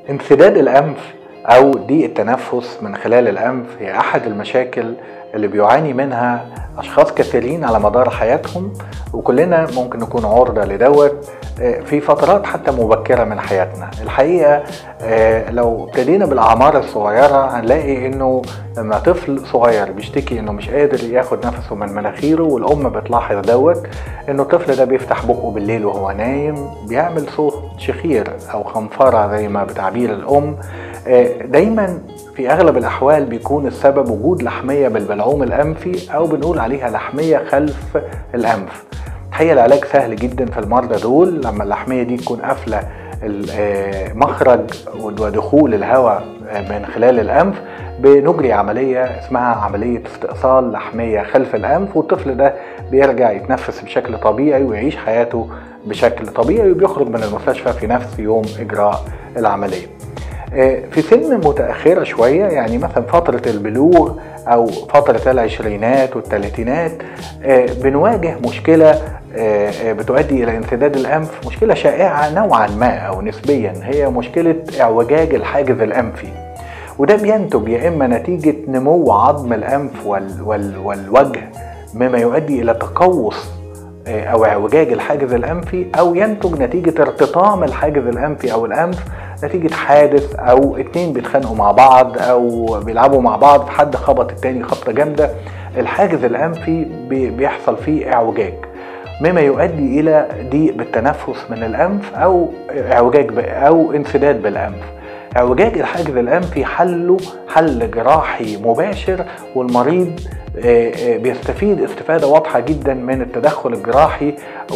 انسداد الأنف أو ضيق التنفس من خلال الأنف هي أحد المشاكل اللي بيعاني منها أشخاص كثيرين على مدار حياتهم وكلنا ممكن نكون عرضة لدوت في فترات حتى مبكرة من حياتنا الحقيقة لو ابتدينا بالأعمار الصغيرة هنلاقي إنه لما طفل صغير بيشتكي إنه مش قادر ياخد نفسه من مناخيره والأم بتلاحظ دوت إنه الطفل ده بيفتح بقه بالليل وهو نايم بيعمل صوت شخير أو خنفرة زي ما بتعبير الأم دايما في اغلب الاحوال بيكون السبب وجود لحميه بالبلعوم الانفي او بنقول عليها لحميه خلف الانف الحقيقه العلاج سهل جدا في المرضى دول لما اللحميه دي تكون قافله مخرج ودخول الهواء من خلال الانف بنجري عمليه اسمها عمليه استئصال لحميه خلف الانف والطفل ده بيرجع يتنفس بشكل طبيعي ويعيش حياته بشكل طبيعي وبيخرج من المستشفى في نفس يوم اجراء العمليه في سن متأخرة شوية يعني مثلا فترة البلوغ أو فترة العشرينات والثلاثينات بنواجه مشكلة بتؤدي إلى انسداد الأنف مشكلة شائعة نوعا ما أو نسبيا هي مشكلة اعوجاج الحاجز الأنفي وده بينتج يا إما نتيجة نمو عظم الأنف وال وال والوجه مما يؤدي إلى تقوس أو اعوجاج الحاجز الأنفي أو ينتج نتيجة ارتطام الحاجز الأنفي أو الأنف نتيجة حادث أو اتنين بيتخانقوا مع بعض أو بيلعبوا مع بعض حد خبط التاني خبطة جامدة الحاجز الأنفي بيحصل فيه اعوجاج مما يؤدي إلى ضيق بالتنفس من الأنف أو اعوجاج أو انسداد بالأنف اعوجاج الحاجز الأنفي حله حل جراحي مباشر والمريض بيستفيد استفادة واضحة جدا من التدخل الجراحي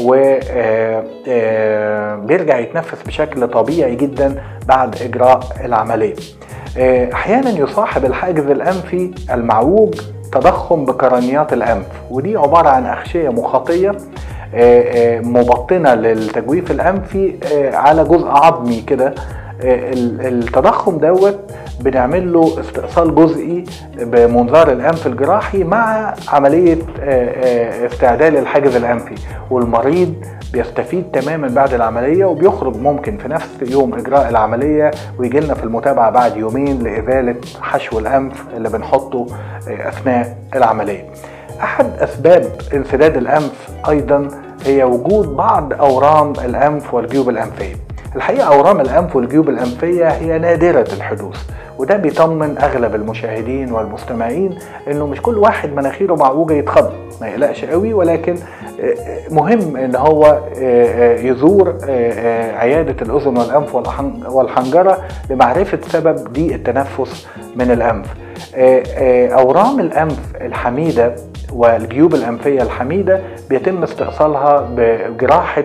وبيرجع يتنفس بشكل طبيعي جدا بعد إجراء العملية أحيانا يصاحب الحاجز الأنفي المعوج تضخم بقرنيات الأنف ودي عبارة عن أغشية مخاطية مبطنة للتجويف الأنفي على جزء عظمي كده التضخم دوت بنعمل له استئصال جزئي بمنظار الانف الجراحي مع عمليه استعدال الحاجز الانفي والمريض بيستفيد تماما بعد العمليه وبيخرج ممكن في نفس يوم اجراء العمليه ويجي لنا في المتابعه بعد يومين لازاله حشو الانف اللي بنحطه اثناء العمليه. احد اسباب انسداد الانف ايضا هي وجود بعض اورام الانف والجيوب الانفيه. الحقيقه اورام الانف والجيوب الانفيه هي نادره الحدوث وده بيطمن اغلب المشاهدين والمستمعين انه مش كل واحد مناخيره معوجه يتخض ما يقلقش قوي ولكن مهم ان هو يزور عياده الاذن والانف والحنجره لمعرفه سبب ضيق التنفس من الانف اورام الانف الحميده والجيوب الانفيه الحميده بيتم استئصالها بجراحه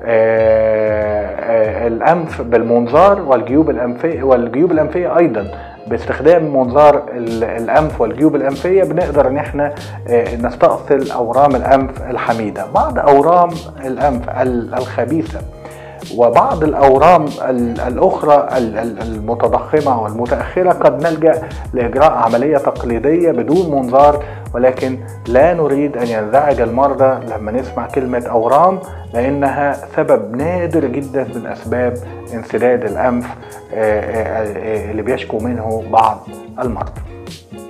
الانف بالمنظار والجيوب الانفيه والجيوب الانفيه ايضا باستخدام منظار الانف والجيوب الانفيه بنقدر ان احنا نستأصل اورام الانف الحميده بعض اورام الانف الخبيثه وبعض الاورام الاخرى المتضخمه والمتاخره قد نلجا لاجراء عمليه تقليديه بدون منظار ولكن لا نريد ان ينزعج المرضى لما نسمع كلمه اورام لانها سبب نادر جدا من اسباب انسداد الانف اللي بيشكو منه بعض المرضى